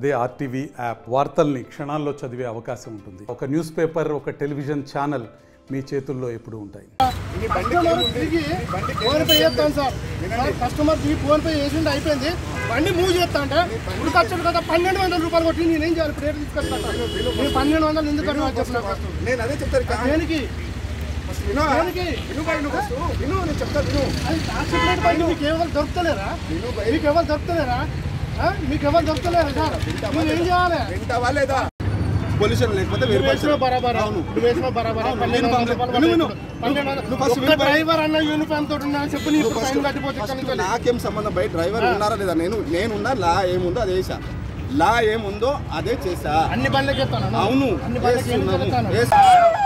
అదే RTV app వార్తల్ని క్షణాల్లో చదివే అవకాశం ఉంటుంది ఒక న్యూస్ పేపర్ ఒక టెలివిజన్ ఛానల్ మీ చేతుల్లో ఎప్పుడూ ఉంటాయి కస్టమర్ దిగి ఫోన్ పే చేస్తాను సార్ సార్, కస్టమర్ దిగి ఫోన్ పే చేసింది అయిపోయింది బండి మూవ్ చేస్తా అంటే ఇప్పుడు ఖర్చులు కదా పన్నెండు వందల రూపాయలు కొట్టి నేనేం చేయాలి ఇప్పుడు రేటు తీసుకొస్తా నేను పన్నెండు వందలు ఎందుకు కట్టాలి చెప్పిన నేను అదే చెప్తాను కదా. దేనికి విను దేనికి విను బాయ్ నువ్వు ఫస్ట్. విను నేను చెప్తా విను అది కాన్సెప్ట్ బండి మీకు ఎవరు దొరుకుతలేరా మీకు ఎవరు దొరుకుతలేరా ఆ? మీకు ఎవరు దొరుకుతలేరా సార్ మీరు ఏం చేయాలి వింటావా లేదా పొల్యూషన్ లేకపోతే వేరు నువ్వు వేసిన బరాబర్ నువ్వు వేసిన బరాబర్ పన్నెండు వందల రూపాయలు విను, విను. పన్నెండు వందలు. నువ్వు ఫస్ట్ ఒక్క విను. డ్రైవర్ అన్న యూనిఫామ్ తోటి ఉన్నా అని చెప్పి నీకు ఫైన్ కట్టిపోతే ఇక్కడ నుంచి వెళ్ళి. నాకేం సంబంధం బయట డ్రైవర్ ఉన్నారా లేదా నేను నేనున్నా లా ఏముందో అదే చేసా లా ఏముందో అదే చేసా అన్ని బండ్లకి ఎత్తాను అవును అన్ని బండ్లకి ఎన్ని వేస్తున్నాము. ఎత్తాను వేస్-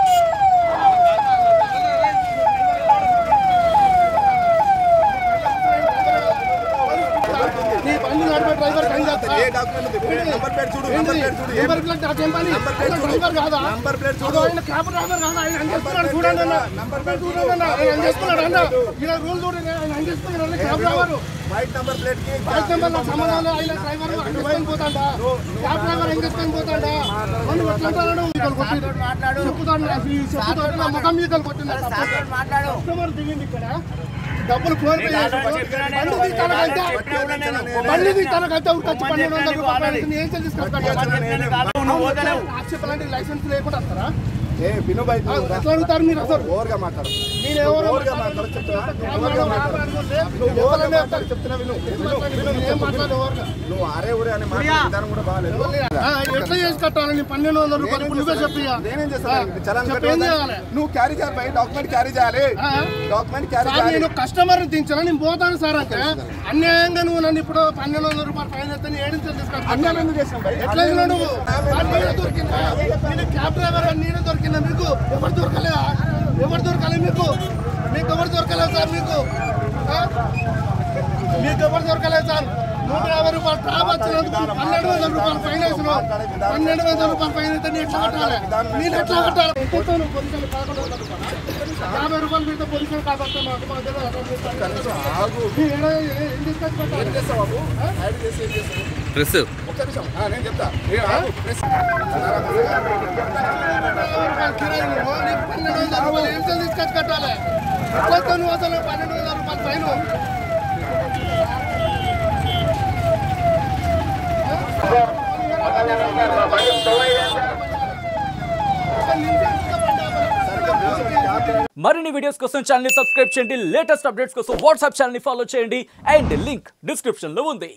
నీ బండి నడిపే డ్రైవర్ పని చేస్తా. ఏ డాక్యుమెంట్ ఉంది? ఏంటి? నంబర్ ప్లేట్ చూడు ఏంటి? నంబర్ ప్లేట్ చూడు ఏం- నంబర్ ప్లేట్ అదేం పని? నంబర్ ప్లేట్ ఆయన చూడు. డ్రైవర్ కాదా? నంబర్ ప్లేట్ చూడు. అదో ఆయన క్యాబ్ డ్రైవర్ కాదా? ఆయన అంజేస్తున్నాడు ప్లేట్ చూడండి అన్న. నంబర్ ప్లేట్ చూడు. చూడండి అన్న. ఆయన అంజేస్తున్నాడు అన్న. ఈయన రూల్ చూడండి. ఆయన అంజేస్తున్నాడు అన్న cab driver. White number plate కి బైక్ నెంబర్ నాకు సంబంధం లేదు. ఆయన డ్రైవర్ అంజేసుకొని పోతాడా? క్యాబ్ డ్రైవర్ అంజేసుకొని పోతాడా? వాళ్ళు ఎట్లంటాడు? ఈతలు కొట్టి- చెప్పుతాడు నా- ఈ చెప్పుతోటి నా ముఖం ఈతలు కొట్టిండు. కస్టమర్ దిగింది ఇక్కడ డబ్బులు ఫోన్ పే చేసి బండి తీస్తానంటే బండి తీస్తానంటే ఖర్చు పన్నెండు వందల రూపాయలు నేను ఏం తీసుకొస్తాను ఆక్షేపాలంటే లైసెన్స్ లేకుండా వస్తారా ఏ విను బయట ఆ, ఎట్లా అడుగుతారు మీరు అసలు ఓవర్గా మాట్లాడు నేను ఎవరో ఓవర్గా మాట్లాడు చెప్తున్నా ఓవర్గా మాట్లాడు నువ్వు ఎవరో ఓవర్గా చెప్తారు. మాట్లాడు చెప్తున్నా విను విను విను నేను ఏం మాట్లాడు ఎవరుగా? నువ్వు అరే ఊరే అని మాట్లాడే విధానం కూడా బాగాలేదు ఆ, ఎట్లా చేసి కట్టాలి నీ పన్నెండు వందల రూపాయలు ఇప్పుడు నువ్వే చెప్పి ఇక. నేనేం చేస్తాను చలాన్ చెప్పు, ఏం చేయాలి నువ్వు క్యారీ చేయాలి బయట డాక్యుమెంట్ క్యారీ చేయాలి ఆ? డాక్యుమెంట్ క్యారీ సార్ చేయాలి నేను కస్టమర్ దించాను నేను పోతాను సార్ అంటే అన్యాయంగా నువ్వు నన్ను ఇప్పుడు పన్నెండు వందల రూపాయలు ఫైన్ అయితే ఏడు తీసుకొస్తాను అన్యాయం ఎందుకు చేసినావు బయట ఎట్లా చేసినావు నువ్వు ఆ, నేనే దొరికిందా నేను క్యాబ్ డ్రైవర్ అని నేనే దొరికిందా మీకు ఎవరు దొరకలేదా ఎవరు దొరకలేదు మీకు మీకు ఎవరు దొరకలేదు సార్ మీకు ఆ? మీకు ఎవరు దొరకలేదు సార్ నూట యాభై రూపాయలు ట్రాప్ వచ్చినందుకు పన్నెండు వందల రూపాయలు ఫైన్ వేసినావు పన్నెండు వందల రూపాయలు ఫైన్ అయితే నేను ఎట్లా కట్టాలి నేను ఎట్లా కట్టాలి ఎంతెత్తావు నువ్వు పొజిషన్ పదకొండు వందల రూపాయలు యాభై రూపాయలు పెడితే పొజిషన్ కాబట్టి మాకు మా దగ్గర అట్లా చేస్తాను. ఆగు మీరు ఏడ- ఏం తీసుకొచ్చి ఏం పెట్టాలి? చేస్తావు బాబు హైడ్ చేసి ఏం చేస్తావు డ్రెస్ ఒక్క నిమిషం ఆ, నేను చెప్తా ఏ, ఆగు. ప్రెస్. కిరాయి నువ్వు, నీకు పన్నెండు వందల రూపాయలు ఏం చేయాలి తీసుకొచ్చి కట్టాలి ఎట్లా నువ్వు అసలు పన్నెండు వందల రూపాయలు ఫైన్ మరిన్ని వీడియోస్ కోసం ఛానల్ సబ్స్క్రైబ్ చేయండి లేటెస్ట్ అప్డేట్స్ కోసం వాట్సాప్ ఛానల్ ఫాలో చేయండి అండ్ లింక్ డిస్క్రిప్షన్ లో ఉంది